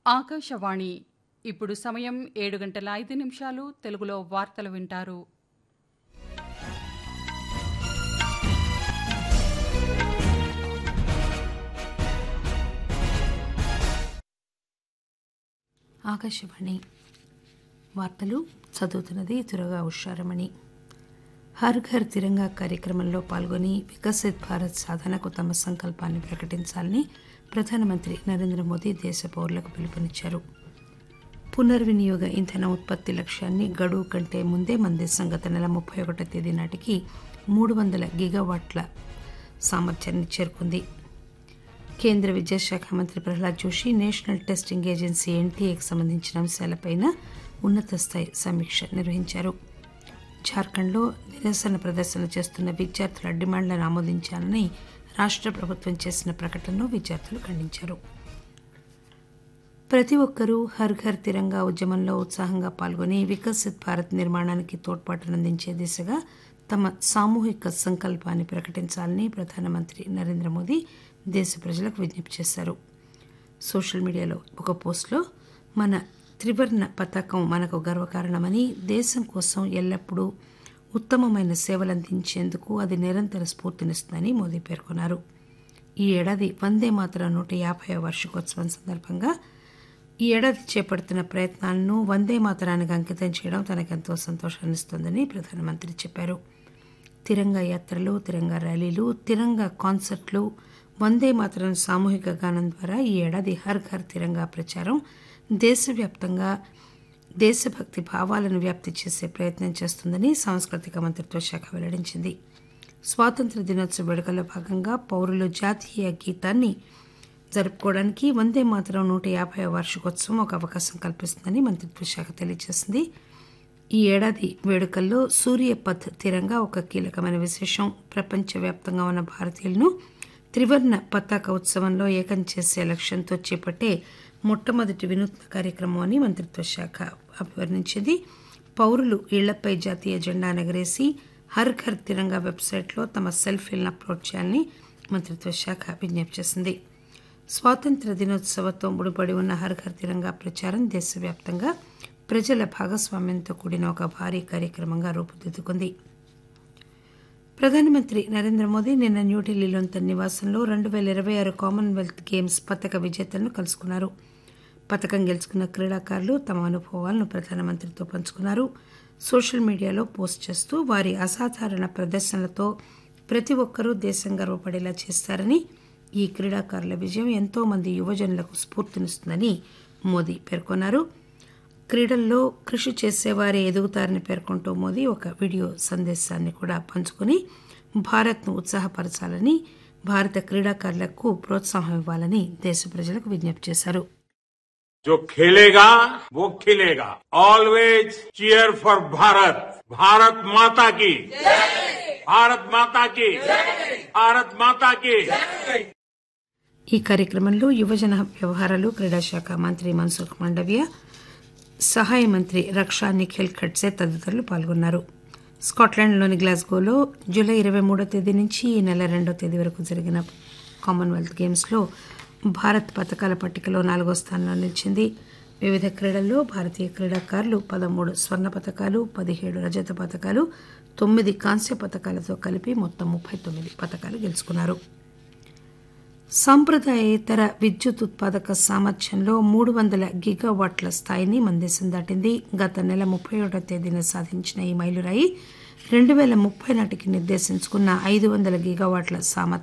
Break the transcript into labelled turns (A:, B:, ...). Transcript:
A: ఆకాశవాణి ఇప్పుడు సమయం ఏడు గంటల ఐదు నిమిషాలు తెలుగులో వార్తలు వింటారు
B: ఆకాశవాణి వార్తలు చదువుతున్నది తురగా ఉషారమణి హర్ ఘర్ తిరంగా కార్యక్రమంలో పాల్గొని వికసిత్ భారత్ సాధనకు తమ సంకల్పాన్ని ప్రకటించాలని ప్రధానమంత్రి నరేంద్ర మోదీ దేశ పౌరులకు పిలుపునిచ్చారు పునర్వినియోగ ఇంధన ఉత్పత్తి లక్ష్యాన్ని గడువు కంటే ముందే మన దేశం గత నెల ముప్పై ఒకటో తేదీ నాటికి మూడు వందల గిగావాట్ల సామర్థ్యాన్ని చేరుకుంది కేంద్ర విద్యాశాఖ మంత్రి Pralhad Joshi national testing agency ఎన్టీఏకి సంబంధించిన అంశాలపైన ఉన్నత స్థాయి సమీక్ష నిర్వహించారు జార్ఖండ్లో నిరసన ప్రదర్శన చేస్తున్న విద్యార్థుల డిమాండ్లను ఆమోదించాలని రాష్ట్ర ప్రభుత్వం చేసిన ప్రకటనను విద్యార్థులు ఖండించారు ప్రతి ఒక్కరూ హర్ ఘర్ తిరంగా ఉద్యమంలో ఉత్సాహంగా పాల్గొని వికసిత్ భారత్ నిర్మాణానికి తోడ్పాటునందించే దిశగా తమ సామూహిక సంకల్పాన్ని ప్రకటించాలని ప్రధానమంత్రి నరేంద్ర మోదీ దేశ ప్రజలకు విజ్ఞప్తి చేశారు సోషల్ మీడియాలో ఒక పోస్టులో మన త్రివర్ణ పతాకం మనకు గర్వకారణమని దేశం కోసం ఎల్లప్పుడూ ఉత్తమమైన సేవలు అందించేందుకు అది నిరంతర స్ఫూర్తినిస్తుందని మోదీ పేర్కొన్నారు ఈ ఏడాది వందే మాతరం నూట యాభై వార్షికోత్సవం సందర్భంగా ఈ ఏడాది చేపడుతున్న ప్రయత్నాలను వందే మాతరానికి అంకితం చేయడం తనకెంతో సంతోషాన్నిస్తోందని ప్రధానమంత్రి చెప్పారు తిరంగా యాత్రలు తిరంగా ర్యాలీలు తిరంగా కాన్సర్ట్లు వందే మాతరం సామూహిక గానం ద్వారా ఈ ఏడాది హర్ ఘర్ తిరంగా ప్రచారం దేశవ్యాప్తంగా దేశభక్తి భావాలను వ్యాప్తి చేసే ప్రయత్నం చేస్తుందని సాంస్కృతిక మంత్రిత్వ శాఖ వెల్లడించింది స్వాతంత్ర దినోత్సవ వేడుకల్లో భాగంగా పౌరులు జాతీయ గీతాన్ని జరుపుకోవడానికి వందే మాతరం నూట యాభై వార్షికోత్సవం ఒక అవకాశం కల్పిస్తుందని మంత్రిత్వ శాఖ తెలియజేసింది ఈ ఏడాది వేడుకల్లో సూర్యపథ్ తీరంగా ఒక కీలకమైన విశేషం ప్రపంచవ్యాప్తంగా ఉన్న భారతీయులను త్రివర్ణ పతాక ఉత్సవంలో ఏకం చేసే లక్ష్యంతో చేపట్టే మొట్టమొదటి వినూత్న కార్యక్రమం అని మంత్రిత్వ శాఖ అభివర్ణించింది పౌరులు ఇళ్లపై జాతీయ జెండా ఎగరేసి హర్ ఘర్ తిరంగా వెబ్సైట్లో తమ సెల్ఫీలను అప్లోడ్ చేయాలని మంత్రిత్వ శాఖ విజ్ఞప్తి చేసింది స్వాతంత్ర దినోత్సవంతో ముడిపడి ఉన్న హర్ ఘర్ తిరంగా ప్రచారం దేశవ్యాప్తంగా ప్రజల భాగస్వామ్యంతో కూడిన ఒక భారీ కార్యక్రమంగా రూపుదిద్దుకుంది ప్రధానమంత్రి నరేంద్ర మోదీ నిన్న న్యూఢిల్లీలోని తన నివాసంలో రెండు పేల ఇరవై ఆరు కామన్వెల్త్ గేమ్స్ పథక విజేతలను కలుసుకున్నారు పథకం గెలుచుకున్న క్రీడాకారులు తమ అనుభవాలను ప్రధానమంత్రితో పంచుకున్నారు సోషల్ మీడియాలో పోస్ట్ చేస్తూ వారి అసాధారణ ప్రదర్శనలతో ప్రతి ఒక్కరూ దేశం గర్వపడేలా చేస్తారని ఈ క్రీడాకారుల విజయం ఎంతో మంది యువజనులకు స్ఫూర్తినిస్తుందని మోదీ పేర్కొన్నారు క్రీడల్లో కృషి చేసేవారే ఎదుగుతారని పేర్కొంటూ మోదీ ఒక వీడియో సందేశాన్ని కూడా పంచుకుని భారత్ను ఉత్సాహపరచాలని భారత క్రీడాకారులకు ప్రోత్సాహం ఇవ్వాలని దేశ ప్రజలకు విజ్ఞప్తి చేశారు
C: जो खेलेगा वो खिलेगा always cheer for Bharat Bharat माता की भारत माता की भारत माता की
B: ఈ కార్యక్రమంలో యువజన వ్యవహారాలు క్రీడాశాఖ మంత్రి మన్సుఖ్ మాండవ్య సహాయ మంత్రి రక్షా నిఖిల్ ఖడ్సే తదితరులు పాల్గొన్నారు స్కాట్లాండ్లోని గ్లాస్గోలో జూలై ఇరవై మూడో తేదీ నుంచి ఈ నెల రెండో తేదీ వరకు జరిగిన కామన్వెల్త్ గేమ్స్లో భారత్ పథకాల పట్టికలో నాలుగో స్థానంలో నిలిచింది వివిధ క్రీడల్లో భారతీయ క్రీడాకారులు పదమూడు స్వర్ణ పథకాలు పదిహేడు రజత పథకాలు తొమ్మిది కాంస్య పథకాలతో కలిపి మొత్తం ముప్పై తొమ్మిది పథకాలు గెలుచుకున్నారు సాంప్రదాయేతర విద్యుత్ ఉత్పాదక సామర్థ్యంలో మూడు వందల గిగావాట్ల స్థాయిని మన దేశం దాటింది గత నెల ముప్పై ఒకటో తేదీన సాధించిన ఈ మైలురాయి రెండు వేల ముప్పై నాటికి నిర్దేశించుకున్న ఐదు వందల గిగావాట్ల సామర్థ్యం